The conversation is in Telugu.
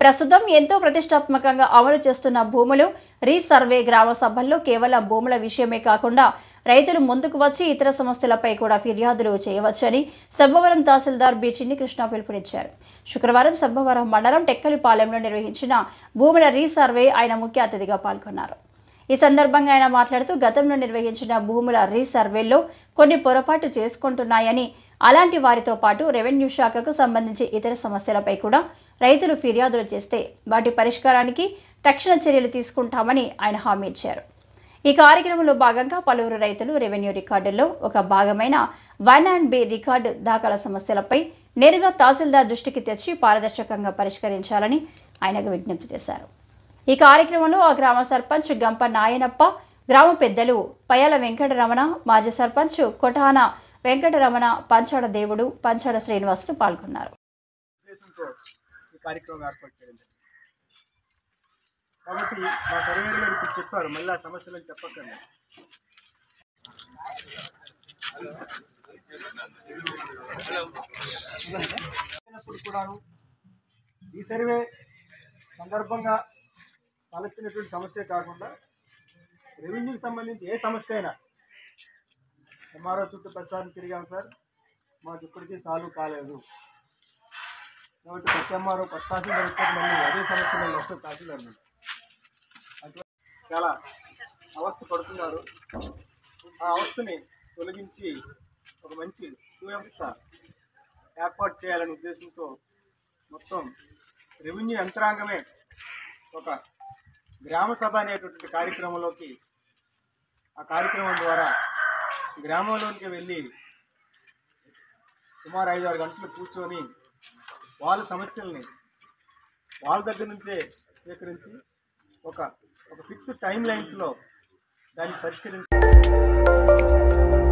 ప్రస్తుతం ఎంతో ప్రతిష్టాత్మకంగా అమలు చేస్తున్న భూములు రీసర్వే గ్రామ సభల్లో కేవలం భూముల విషయమే కాకుండా రైతులు ముందుకు వచ్చి ఇతర సమస్యలపై కూడా ఫిర్యాదులు చేయవచ్చని సబ్బవరం తహసీల్దార్ బి చిన్ని కృష్ణ పిలుపునిచ్చారు శుక్రవారం సబ్బవరం మండలం టెక్కలిపాలెంలో నిర్వహించిన భూముల రీసర్వే ఆయన ముఖ్య అతిథిగా పాల్గొన్నారు ఈ సందర్భంగా ఆయన మాట్లాడుతూ గతంలో నిర్వహించిన భూముల రీసర్వేల్లో కొన్ని పొరపాటు చేసుకుంటున్నాయని అలాంటి వారితో పాటు రెవెన్యూ శాఖకు సంబంధించి ఇతర సమస్యలపై కూడా రైతులు ఫిర్యాదులు చేస్తే వాటి పరిష్కారానికి తక్షణ చర్యలు తీసుకుంటామని ఆయన హామీ ఇచ్చారు ఈ కార్యక్రమంలో భాగంగా పలువురు రైతులు రెవెన్యూ రికార్డుల్లో ఒక భాగమైన వన్ అండ్ బి రికార్డు దాఖల సమస్యలపై నేరుగా తహసీల్దార్ దృష్టికి తెచ్చి పారదర్శకంగా పరిష్కరించాలని ఆయనకు విజ్ఞప్తి చేశారు ఈ కార్యక్రమంలో ఆ గ్రామ సర్పంచ్ గంప నాయనప్ప గ్రామ పెద్దలు పయ్యాల వెంకటరమణ మాజీ సర్పంచ్ కొటాన వెంకటరమణ పంచాడ దేవుడు పంచాడ శ్రీనివాసులు పాల్గొన్నారు ఉద్దేశంతో ఈ కార్యక్రమం ఏర్పాటు చేయడం జరిగింది. కాబట్టి మా సర్వేరు గారు ఇప్పుడు చెప్పారు మళ్ళీ ఆ సమస్యలను చెప్పకండి అయినప్పుడు కూడాను ఈ సర్వే సందర్భంగా తలెత్తినటువంటి సమస్య కాకుండా రెవెన్యూకి సంబంధించి ఏ సమస్య అయినా ఎంఆర్ఓ చుట్టూ ప్రసారం తిరిగాం సార్ మా ఇప్పటికీ సాల్వ్ కాలేదు కాబట్టి ప్రతి ఎంఆర్ఓ కొత్త తహసీల్దార్ వచ్చాక మళ్ళీ అదే సమస్య మళ్ళీ వస్తుంది తహసీల్దార్ మీద అటువంటి చాలా అవస్థ పడుతున్నారు ఆ అవస్థని తొలగించి ఒక మంచి సువ్యవస్థ ఏర్పాటు చేయాలనే ఉద్దేశంతో మొత్తం రెవెన్యూ యంత్రాంగమే ఒక గ్రామ సభ అనేటటువంటి కార్యక్రమంలోకి ఆ కార్యక్రమం ద్వారా గ్రామంలోకి వెళ్ళి సుమారు ఐదు ఆరు గంటలు కూర్చొని వాళ్ళ సమస్యల్ని వాళ్ళ దగ్గర నుంచే స్వీకరించి ఒక ఒక ఫిక్స్డ్ టైం లైన్స్లో దాన్ని పరిష్కరించి